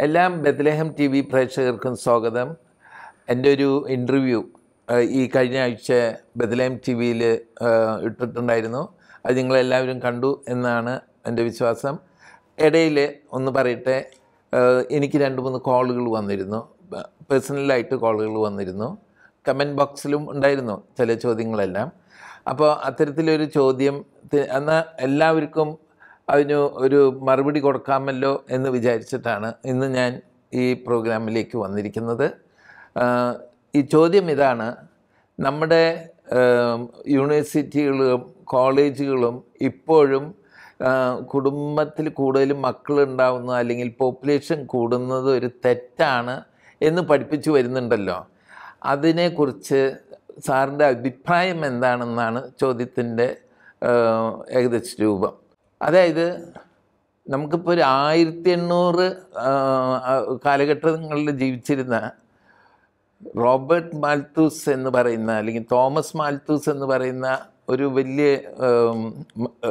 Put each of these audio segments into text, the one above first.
എല്ലാ ബദ്ലേഹം T V പ്രേക്ഷകർക്കും സ്വാഗതം എൻ്റെ ഒരു ഇൻ്റർവ്യൂ ഈ കഴിഞ്ഞ ആഴ്ച ബദ്ലേഹം ടി വിയിൽ ഇട്ടിട്ടുണ്ടായിരുന്നു അത് നിങ്ങളെല്ലാവരും കണ്ടു എന്നാണ് എൻ്റെ വിശ്വാസം ഇടയിൽ ഒന്ന് പറയട്ടെ ഏഹ് എനിക്ക് രണ്ട് മൂന്ന് കോളുകൾ വന്നിരുന്നു പേഴ്സണലായിട്ട് കോളുകൾ വന്നിരുന്നു കമൻറ്റ് ബോക്സിലും ഉണ്ടായിരുന്നു ചില ചോദ്യങ്ങളെല്ലാം അപ്പോൾ അത്തരത്തിലൊരു ചോദ്യം തി- എന്നാൽ എല്ലാവർക്കും അതിന് ഒരു മറുപടി കൊടുക്കാമല്ലോ എന്ന് വിചാരിച്ചിട്ടാണ് ഇന്ന് ഞാൻ ഈ പ്രോഗ്രാമിലേക്ക് വന്നിരിക്കുന്നത് ആഹ് ഈ ചോദ്യം ഇതാണ് നമ്മുടെ ആം, യൂണിവേഴ്സിറ്റികളും കോളേജുകളും ഇപ്പോഴും ആഹ്, കുടുംബത്തിൽ കൂടുതലും മക്കളുണ്ടാവുന്ന അല്ലെങ്കിൽ പോപ്പുലേഷൻ കൂടുന്നത് ഒരു തെറ്റാണ് എന്ന് പഠിപ്പിച്ചു വരുന്നുണ്ടല്ലോ അതിനെക്കുറിച്ച് സാറിൻ്റെ അഭിപ്രായം എന്താണെന്നാണ് ചോദ്യത്തിൻ്റെ ആഹ്, ഏകദേശ രൂപം അതായത് നമുക്കിപ്പോൾ ഒരു ആയിരത്തി എണ്ണൂറ് കാലഘട്ടങ്ങളിൽ ജീവിച്ചിരുന്ന റോബർട്ട് മാൽത്തൂസ് എന്ന് പറയുന്ന അല്ലെങ്കിൽ തോമസ് മാൽത്തൂസ് എന്ന് പറയുന്ന ഒരു വലിയ ഉം, ആ,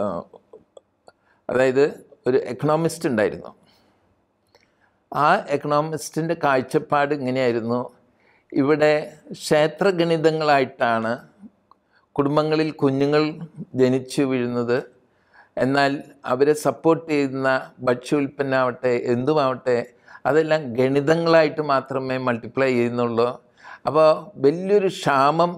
അതായത് ഒരു എക്കണോമിസ്റ്റ് ഉണ്ടായിരുന്നു ആ എക്കണോമിസ്റ്റിൻ്റെ കാഴ്ചപ്പാട് ഇങ്ങനെയായിരുന്നു ഇവിടെ ക്ഷേത്രഗണിതങ്ങളായിട്ടാണ് കുടുംബങ്ങളിൽ കുഞ്ഞുങ്ങൾ ജനിച്ചു വീഴുന്നത് എന്നാൽ അവരെ സപ്പോർട്ട് ചെയ്യുന്ന ഭക്ഷ്യോൽപ്പന്നമാവട്ടെ എന്തുമാവട്ടെ അതെല്ലാം ഗണിതങ്ങളായിട്ട് മാത്രമേ മൾട്ടിപ്ലൈ ചെയ്യുന്നുള്ളൂ അപ്പോൾ വലിയൊരു ക്ഷാമം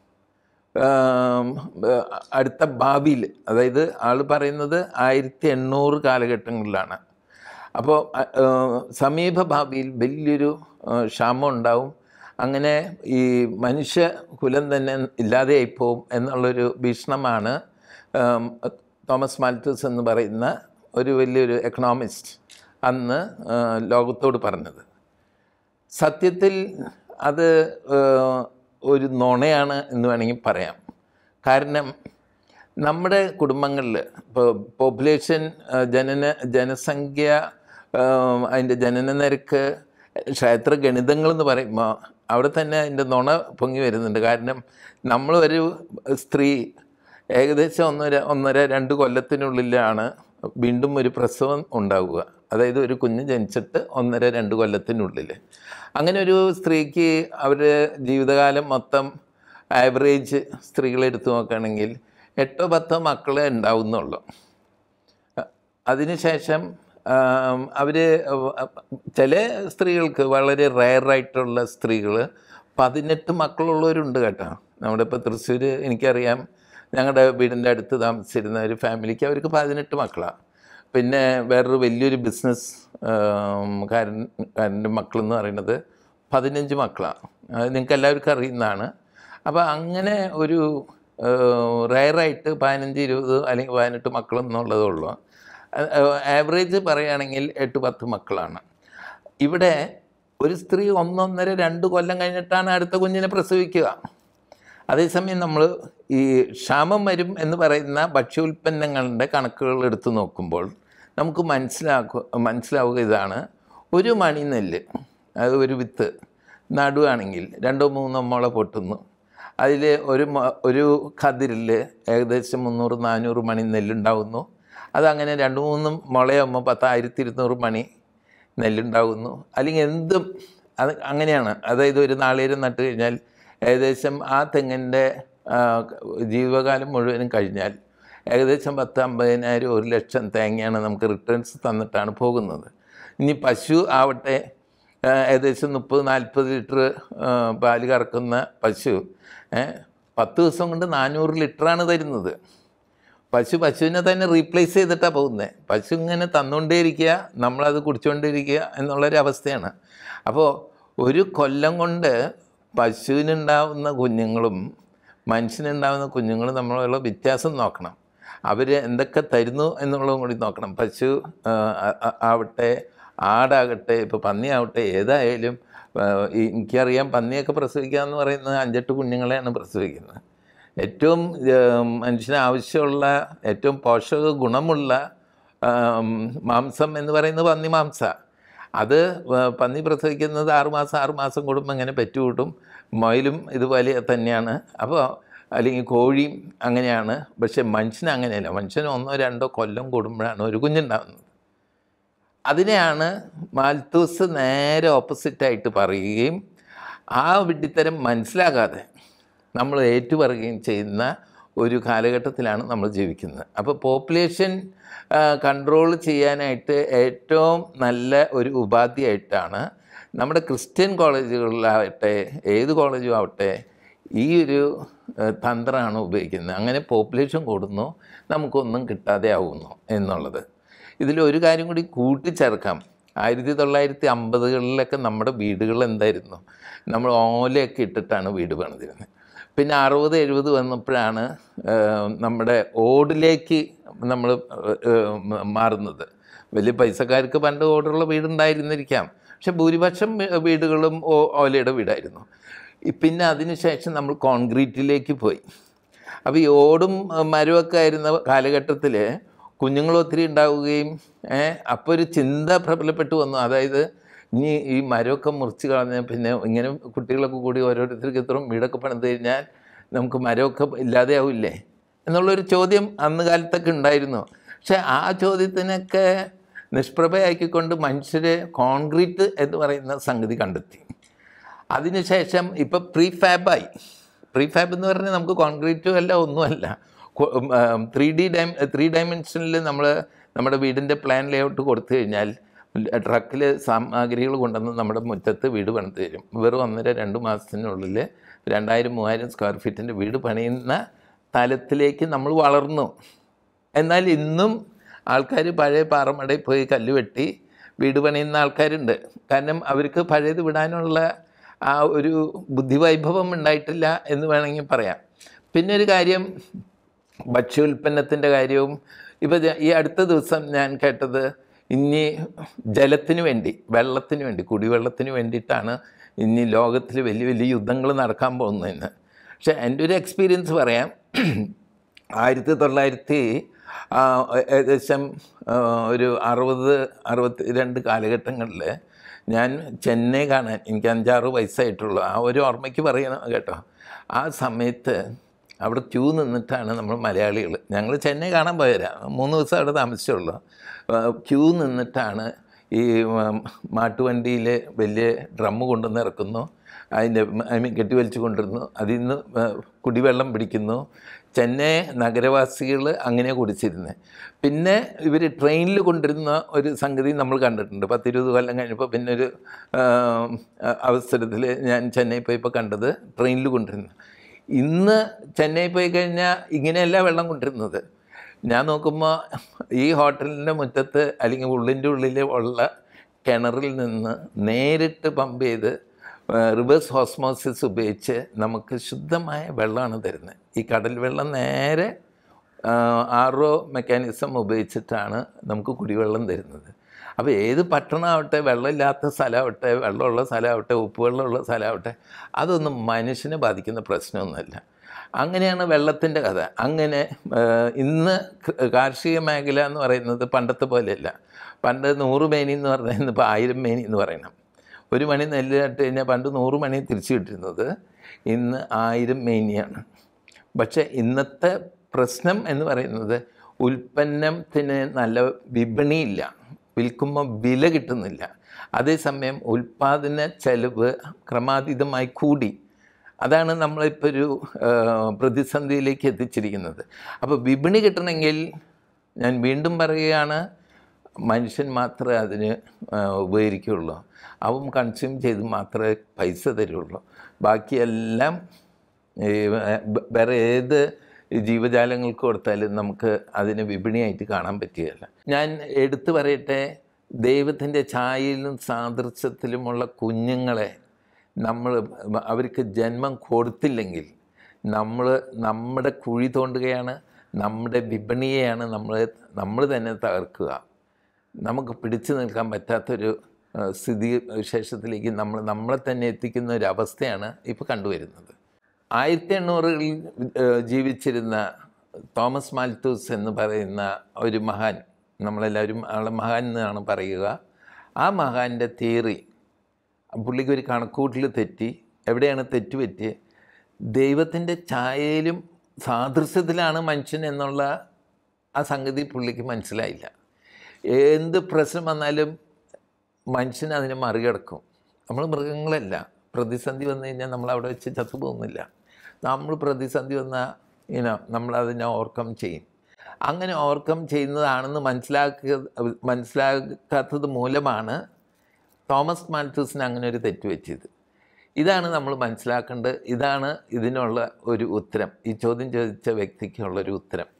ആം, ഏഹ്, അടുത്ത ഭാവിയിൽ അതായത് ആൾ പറയുന്നത് ആയിരത്തി എണ്ണൂറ് കാലഘട്ടങ്ങളിലാണ് അപ്പോൾ അ- ഏഹ്, സമീപ ഭാവിയിൽ വലിയൊരു ഏഹ്, ക്ഷാമം ഉണ്ടാവും അങ്ങനെ ഈ മനുഷ്യ കുലം തന്നെ ഇല്ലാതെയായി പോവും എന്നുള്ളൊരു ഭീഷണമാണ് ഏം, തോമസ് മാൽത്തൂസ് എന്ന് പറയുന്ന ഒരു വലിയൊരു എക്കണോമിസ്റ്റ് അന്ന് ഏഹ്, ലോകത്തോട് പറഞ്ഞത് സത്യത്തിൽ അത് ഏഹ്, ഒരു നുണയാണ് എന്ന് വേണമെങ്കിൽ പറയാം കാരണം നമ്മുടെ കുടുംബങ്ങളിൽ ഇപ്പോൾ പോപ്പുലേഷൻ ഏഹ്, ജനന ജനസംഖ്യ ഏഹ്, അതിൻ്റെ ജനന നിരക്ക് ക്ഷേത്ര ഗണിതങ്ങൾ എന്ന് പറയുമ്പോൾ അവിടെ തന്നെ അതിൻ്റെ നുണ പൊങ്ങി വരുന്നുണ്ട് കാരണം നമ്മൾ ഒരു സ്ത്രീ ഏകദേശം ഒന്നര ഒന്നര രണ്ട് കൊല്ലത്തിനുള്ളിലാണ് വീണ്ടും ഒരു പ്രസവം ഉണ്ടാവുക അതായത് ഒരു കുഞ്ഞ് ജനിച്ചിട്ട് ഒന്നര രണ്ട് കൊല്ലത്തിനുള്ളിൽ അങ്ങനെ ഒരു സ്ത്രീക്ക് അവരുടെ ജീവിതകാലം മൊത്തം ആവറേജ് സ്ത്രീകളെ എടുത്തു നോക്കുകയാണെങ്കിൽ എട്ടോ പത്തോ മക്കളെ ഉണ്ടാവുന്നുള്ളൂ അതിനുശേഷം അവർ ചില സ്ത്രീകൾക്ക് വളരെ റയറായിട്ടുള്ള സ്ത്രീകൾ പതിനെട്ട് മക്കളുള്ളവരുണ്ട് കേട്ടോ നമ്മുടെ ഇപ്പോൾ തൃശ്ശൂർ എനിക്കറിയാം ഞങ്ങളുടെ വീടിൻ്റെ അടുത്ത് താമസിച്ചിരുന്ന ഒരു ഫാമിലിക്ക് അവർക്ക് പതിനെട്ട് മക്കളാണ് പിന്നെ വേറൊരു വലിയൊരു ബിസിനസ് കാരൻ കാരൻ്റെ മക്കളെന്ന് പറയുന്നത് പതിനഞ്ച് മക്കളാണ് അത് നിങ്ങൾക്ക് എല്ലാവർക്കും അറിയുന്നതാണ് അപ്പോൾ അങ്ങനെ ഒരു റയറായിട്ട് പതിനഞ്ച് ഇരുപത് അല്ലെങ്കിൽ പതിനെട്ട് മക്കളെന്നുള്ളതേ ഉള്ളൂ ആവറേജ് പറയുകയാണെങ്കിൽ എട്ട് പത്ത് മക്കളാണ് ഇവിടെ ഒരു സ്ത്രീ ഒന്നൊന്നര രണ്ട് കൊല്ലം കഴിഞ്ഞിട്ടാണ് അടുത്ത കുഞ്ഞിനെ പ്രസവിക്കുക അതേസമയം നമ്മൾ ഈ ക്ഷാമം വരും എന്ന് പറയുന്ന ഭക്ഷ്യോൽപ്പന്നങ്ങളുടെ കണക്കുകൾ എടുത്തു നോക്കുമ്പോൾ നമുക്ക് മനസ്സിലാക്കുക മനസ്സിലാവുക ഇതാണ് ഒരു മണി നെല്ല് അത് ഒരു വിത്ത് നടുവാണെങ്കിൽ രണ്ടോ മൂന്നോ മുള പൊട്ടുന്നു അതിൽ ഒരു മ- ഒരു കതിരിൽ ഏകദേശം മുന്നൂറ് നാനൂറ് മണി നെല്ലുണ്ടാവുന്നു അതങ്ങനെ രണ്ട് മൂന്നും മുളയാകുമ്പോൾ പത്തായിരത്തി ഇരുന്നൂറ് മണി നെല്ലുണ്ടാകുന്നു അല്ലെങ്കിൽ എന്തും അത് അങ്ങനെയാണ് അതായത് ഒരു നാളേരം നട്ട് കഴിഞ്ഞാൽ ഏകദേശം ആ തെങ്ങിൻ്റെ ആ, ജീവകാലം മുഴുവനും കഴിഞ്ഞാൽ ഏകദേശം പത്ത് അമ്പതിനായിരം ഒരു ലക്ഷം തേങ്ങയാണ് നമുക്ക് റിട്ടേൺസ് തന്നിട്ടാണ് പോകുന്നത് ഇനി പശു ആവട്ടെ ആ, ഏകദേശം മുപ്പത് നാൽപ്പത് ലിറ്റർ പാല് കറക്കുന്ന പശു ഏ, പത്ത് ദിവസം കൊണ്ട് നാനൂറ് ലിറ്ററാണ് തരുന്നത് പശു പശുവിനെ തന്നെ റീപ്ലേസ് ചെയ്തിട്ടാണ് പോകുന്നത് പശു ഇങ്ങനെ തന്നുകൊണ്ടേയിരിക്കുക നമ്മളത് കുടിച്ചുകൊണ്ടിരിക്കുക എന്നുള്ളൊരു അവസ്ഥയാണ് അപ്പോൾ ഒരു കൊല്ലം കൊണ്ട് പശുവിനുണ്ടാവുന്ന കുഞ്ഞുങ്ങളും മനുഷ്യനുണ്ടാവുന്ന കുഞ്ഞുങ്ങളും തമ്മിലുള്ള വ്യത്യാസം നോക്കണം അവർ എന്തൊക്കെ തരുന്നു എന്നുള്ളതും കൂടി നോക്കണം പശു ആ, ആ- ആ- ആവട്ടെ ആടാകട്ടെ ഇപ്പോൾ പന്നിയാവട്ടെ ഏതായാലും ആ, ഈ എനിക്കറിയാം പന്നിയൊക്കെ പ്രസവിക്കുക എന്ന് പറയുന്നത് അഞ്ചെട്ട് കുഞ്ഞുങ്ങളെയാണ് പ്രസവിക്കുന്നത് ഏറ്റവും ഏം, മനുഷ്യന് ആവശ്യമുള്ള ഏറ്റവും പോഷക ഗുണമുള്ള ആം, മാംസം എന്ന് പറയുന്നത് പന്നി മാംസ അത് വ- പന്നി പ്രസവിക്കുന്നത് ആറുമാസം ആറുമാസം കൂടുമ്പോൾ ഇങ്ങനെ പെറ്റുകൂട്ടും മൊയിലും ഇതുപോലെ തന്നെയാണ് അപ്പോൾ അല്ലെങ്കിൽ കോഴിയും അങ്ങനെയാണ് പക്ഷെ മനുഷ്യന് അങ്ങനെയല്ല മനുഷ്യന് ഒന്നോ രണ്ടോ കൊല്ലം കൂടുമ്പോഴാണ് ഒരു കുഞ്ഞുണ്ടാകുന്നത് അതിനെയാണ് മാൽത്തൂസ് നേരെ ഓപ്പോസിറ്റായിട്ട് പറയുകയും ആ വിഡ്ഢിത്തരം മനസ്സിലാകാതെ നമ്മൾ ഏറ്റുപറയുകയും ചെയ്യുന്ന ഒരു കാലഘട്ടത്തിലാണ് നമ്മൾ ജീവിക്കുന്നത് അപ്പോൾ പോപ്പുലേഷൻ കൺട്രോൾ ചെയ്യാനായിട്ട് ഏറ്റവും നല്ല ഒരു ഉപാധിയായിട്ടാണ് നമ്മുടെ ക്രിസ്ത്യൻ കോളേജുകളിലാവട്ടെ ഏത് കോളേജും ആവട്ടെ ഈ ഒരു ഏഹ്, തന്ത്രമാണ് ഉപയോഗിക്കുന്നത് അങ്ങനെ പോപ്പുലേഷൻ കൂടുന്നു നമുക്കൊന്നും കിട്ടാതെ ആവുന്നു എന്നുള്ളത് ഇതിൽ ഒരു കാര്യം കൂടി കൂട്ടിച്ചേർക്കാം ആയിരത്തി തൊള്ളായിരത്തി അമ്പതുകളിലൊക്കെ നമ്മുടെ വീടുകൾ എന്തായിരുന്നു നമ്മൾ ഓലയൊക്കെ ഇട്ടിട്ടാണ് വീട് പണിതിരുന്നത് പിന്നെ അറുപത് എഴുപത് വന്നപ്പോഴാണ് ഏഹ്, നമ്മുടെ ഓടിലേക്ക് നമ്മൾ ഏഹ്, മാറുന്നത് വലിയ പൈസക്കാർക്ക് പണ്ട് ഓടുള്ള വീടുണ്ടായിരുന്നിരിക്കാം പക്ഷെ ഭൂരിപക്ഷം വീ- വീടുകളും ഓ- ഓലയുടെ വീടായിരുന്നു ഈ പിന്നെ അതിനുശേഷം നമ്മൾ കോൺക്രീറ്റിലേക്ക് പോയി അപ്പോൾ ഈ ഓടും അഹ് മരമൊക്കെ ആയിരുന്ന കാലഘട്ടത്തിൽ കുഞ്ഞുങ്ങൾ ഒത്തിരി ഉണ്ടാവുകയും അപ്പോൾ ഒരു ചിന്ത പ്രബലപ്പെട്ടു വന്നു അതായത് ഇനി ഈ മരമൊക്കെ മുറിച്ച് കളഞ്ഞ പിന്നെ ഇങ്ങനെ കുട്ടികളൊക്കെ കൂടി ഓരോരുത്തർക്ക് ഇത്രയും വീടൊക്കെ പണിത് കഴിഞ്ഞാൽ നമുക്ക് മരമൊക്കെ ഇല്ലാതെയാവില്ലേ എന്നുള്ളൊരു ചോദ്യം അന്ന് കാലത്തൊക്കെ ഉണ്ടായിരുന്നു പക്ഷെ ആ ചോദ്യത്തിനൊക്കെ നിഷ്പ്രഭയാക്കിക്കൊണ്ട് മനുഷ്യർ കോൺക്രീറ്റ് എന്ന് പറയുന്ന സംഗതി കണ്ടെത്തി അതിനുശേഷം ഇപ്പോൾ പ്രീ ഫാബായി പ്രീ ഫാബ് എന്ന് പറഞ്ഞാൽ നമുക്ക് കോൺക്രീറ്റും അല്ല ഒന്നുമല്ല ത്രീ ഡി ഡൈ ത്രീ ഡയമെൻഷനിൽ നമ്മൾ നമ്മുടെ വീടിൻ്റെ പ്ലാൻ ലേഔട്ട് കൊടുത്തു കഴിഞ്ഞാൽ ട്രക്കിൽ സാമഗ്രികൾ കൊണ്ടുവന്ന് നമ്മുടെ മുറ്റത്ത് വീട് പണിത് തരും വെറും ഒന്നര രണ്ട് മാസത്തിനുള്ളിൽ രണ്ടായിരം മൂവായിരം സ്ക്വയർ ഫീറ്റിൻ്റെ വീട് പണിയുന്ന തലത്തിലേക്ക് നമ്മൾ വളർന്നു എന്നാൽ ഇന്നും ആൾക്കാർ പഴയ പാറമടയിൽ പോയി കല്ല് വെട്ടി വീട് പണിയുന്ന ആൾക്കാരുണ്ട് കാരണം അവർക്ക് പഴയത് വിടാനുള്ള ആ ഒരു ബുദ്ധിവൈഭവം ഉണ്ടായിട്ടില്ല എന്ന് വേണമെങ്കിൽ പറയാം പിന്നെ ഒരു കാര്യം ഭക്ഷ്യോൽപ്പന്നത്തിൻ്റെ കാര്യവും ഇപ്പോൾ ഈ അടുത്ത ദിവസം ഞാൻ കേട്ടത് ഇനി ജലത്തിന് വേണ്ടി വെള്ളത്തിന് വേണ്ടി കുടിവെള്ളത്തിന് വേണ്ടിയിട്ടാണ് ഇനി ലോകത്തിൽ വലിയ വലിയ യുദ്ധങ്ങൾ നടക്കാൻ പോകുന്നതെന്ന് പക്ഷേ എൻ്റെ ഒരു എക്സ്പീരിയൻസ് പറയാം ആയിരത്തി തൊള്ളായിരത്തി ആ, ഏകദേശം ആ, ഒരു അറുപത് അറുപത്തി രണ്ട് കാലഘട്ടങ്ങളിൽ ഞാൻ ചെന്നൈ കാണാൻ എനിക്ക് അഞ്ചാറ് വയസ്സായിട്ടുള്ളൂ ആ ഒരു ഓർമ്മയ്ക്ക് പറയണം കേട്ടോ ആ സമയത്ത് അവിടെ ക്യൂ നിന്നിട്ടാണ് നമ്മൾ മലയാളികൾ ഞങ്ങൾ ചെന്നൈ കാണാൻ പോയരാ മൂന്ന് ദിവസം അവിടെ താമസിച്ചുള്ളൂ ക്യൂ നിന്നിട്ടാണ് ഈ ഉം, മാട്ടുവണ്ടിയിൽ വലിയ ഡ്രമ്മ് കൊണ്ടുവന്ന് ഇറക്കുന്നു അതിൻ്റെ ഐ മീൻ കെട്ടിവലിച്ച് കൊണ്ടിരുന്നു അതിൽ നിന്ന് ഏഹ്, കുടിവെള്ളം പിടിക്കുന്നു ചെന്നൈ നഗരവാസികൾ അങ്ങനെ കുടിച്ചിരുന്നത് പിന്നെ ഇവർ ട്രെയിനിൽ കൊണ്ടിരുന്ന ഒരു സംഗതി നമ്മൾ കണ്ടിട്ടുണ്ട് പത്തിരുപത് കൊല്ലം കഴിഞ്ഞപ്പോൾ പിന്നെ ഒരു അവസരത്തിൽ ഞാൻ ചെന്നൈ പോയപ്പോൾ കണ്ടത് ട്രെയിനിൽ കൊണ്ടിരുന്നു ഇന്ന് ചെന്നൈ പോയി കഴിഞ്ഞാൽ ഇങ്ങനെയല്ല വെള്ളം കൊണ്ടിരുന്നത് ഞാൻ നോക്കുമ്പോൾ ഈ ഹോട്ടലിൻ്റെ മുറ്റത്ത് അല്ലെങ്കിൽ ഉള്ളിൻ്റെ ഉള്ളിൽ ഉള്ള കിണറിൽ നിന്ന് നേരിട്ട് പമ്പ് ചെയ്ത് റിവേഴ്സ് ഹോസ്മോസിസ് ഉപയോഗിച്ച് നമുക്ക് ശുദ്ധമായ വെള്ളമാണ് തരുന്നത് ഈ കടൽ വെള്ളം നേരെ ആർ ഒ മെക്കാനിസം ഉപയോഗിച്ചിട്ടാണ് നമുക്ക് കുടിവെള്ളം തരുന്നത് അപ്പോൾ ഏത് പട്ടണമാവട്ടെ വെള്ളമില്ലാത്ത സ്ഥലമാവട്ടെ വെള്ളമുള്ള സ്ഥലമാവട്ടെ ഉപ്പുവെള്ളമുള്ള സ്ഥലമാവട്ടെ അതൊന്നും മനുഷ്യനെ ബാധിക്കുന്ന പ്രശ്നമൊന്നുമല്ല അങ്ങനെയാണ് വെള്ളത്തിൻ്റെ കഥ അങ്ങനെ ആ, ഇന്ന് ക- കാർഷിക മേഖല എന്ന് പറയുന്നത് പണ്ടത്തെ പോലെയല്ല പണ്ട് നൂറ് മേനി എന്ന് പറഞ്ഞാൽ ഇന്നിപ്പോൾ ആയിരം മേനി എന്ന് പറയണം ഒരു മണി നെല്ല് നട്ട് കഴിഞ്ഞാൽ പണ്ട് നൂറ് മണി തിരിച്ചു കിട്ടുന്നത് ഇന്ന് ആയിരം മേനിയാണ് പക്ഷേ ഇന്നത്തെ പ്രശ്നം എന്ന് പറയുന്നത് ഉൽപ്പന്നത്തിന് നല്ല വിപണിയില്ല വിൽക്കുമ്പോൾ വില കിട്ടുന്നില്ല അതേസമയം ഉൽപ്പാദന ചെലവ് ക്രമാതീതമായി കൂടി അതാണ് നമ്മളിപ്പോൾ ഒരു ആ, പ്രതിസന്ധിയിലേക്ക് എത്തിച്ചിരിക്കുന്നത് അപ്പോൾ വിപണി കിട്ടണമെങ്കിൽ ഞാൻ വീണ്ടും പറയുകയാണ് മനുഷ്യൻ മാത്രമേ അതിന് ആ, ഉപകരിക്കുകയുള്ളൂ അവൻ കൺസ്യൂം ചെയ്ത് മാത്രമേ പൈസ തരുള്ളൂ ബാക്കിയെല്ലാം ഈ വ- വേറെ ഏത് ജീവജാലങ്ങൾക്ക് കൊടുത്താലും നമുക്ക് അതിന് വിപണിയായിട്ട് കാണാൻ പറ്റുകയില്ല ഞാൻ എടുത്തു പറയട്ടെ ദൈവത്തിൻ്റെ ഛായയിലും സാദൃശ്യത്തിലുമുള്ള കുഞ്ഞുങ്ങളെ നമ്മൾ അവർക്ക് ജന്മം കൊടുത്തില്ലെങ്കിൽ നമ്മൾ നമ്മുടെ കുഴി തോണ്ടുകയാണ് നമ്മുടെ വിപണിയെയാണ് നമ്മൾ നമ്മൾ തന്നെ തകർക്കുക നമുക്ക് പിടിച്ചു നിൽക്കാൻ പറ്റാത്തൊരു ആ, സ്ഥിതി വിശേഷത്തിലേക്ക് നമ്മൾ നമ്മളെ തന്നെ എത്തിക്കുന്ന ഒരു അവസ്ഥയാണ് ഇപ്പോൾ കണ്ടുവരുന്നത് ആയിരത്തി എണ്ണൂറുകളിൽ ആ, ജീവിച്ചിരുന്ന തോമസ് മാൽത്തൂസ് എന്ന് പറയുന്ന ഒരു മഹാൻ നമ്മളെല്ലാവരും ആളെ മഹാൻ എന്നാണ് പറയുക ആ മഹാൻ്റെ തിയറി പുള്ളിക്ക് ഒരു കണക്കൂട്ടിൽ തെറ്റി എവിടെയാണ് തെറ്റ് പറ്റിയത് ദൈവത്തിൻ്റെ ഛായയിലും സാദൃശ്യത്തിലാണ് മനുഷ്യൻ എന്നുള്ള ആ സംഗതി പുള്ളിക്ക് മനസ്സിലായില്ല എന്ത് പ്രശ്നം വന്നാലും മനുഷ്യൻ അതിനെ മറികടക്കും നമ്മൾ മൃഗങ്ങളല്ല പ്രതിസന്ധി വന്നു കഴിഞ്ഞാൽ നമ്മൾ അവിടെ വെച്ച് ചത്തുപോകുന്നില്ല നമ്മൾ പ്രതിസന്ധി വന്നാൽ ഇനോ നമ്മൾ അതിനെ ഓവർകം ചെയ്യും അങ്ങനെ ഓവർകം ചെയ്യുന്നതാണെന്ന് മനസ്സിലാക്കുക മനസ്സിലാക്കാത്തത് മൂലമാണ് തോമസ് മാൽത്തൂസിന് അങ്ങനെ ഒരു തെറ്റ് വെച്ചത് ഇതാണ് നമ്മൾ മനസ്സിലാക്കേണ്ടത് ഇതാണ് ഇതിനുള്ള ഒരു ഉത്തരം ഈ ചോദ്യം ചോദിച്ച വ്യക്തിക്കുള്ളൊരു ഉത്തരം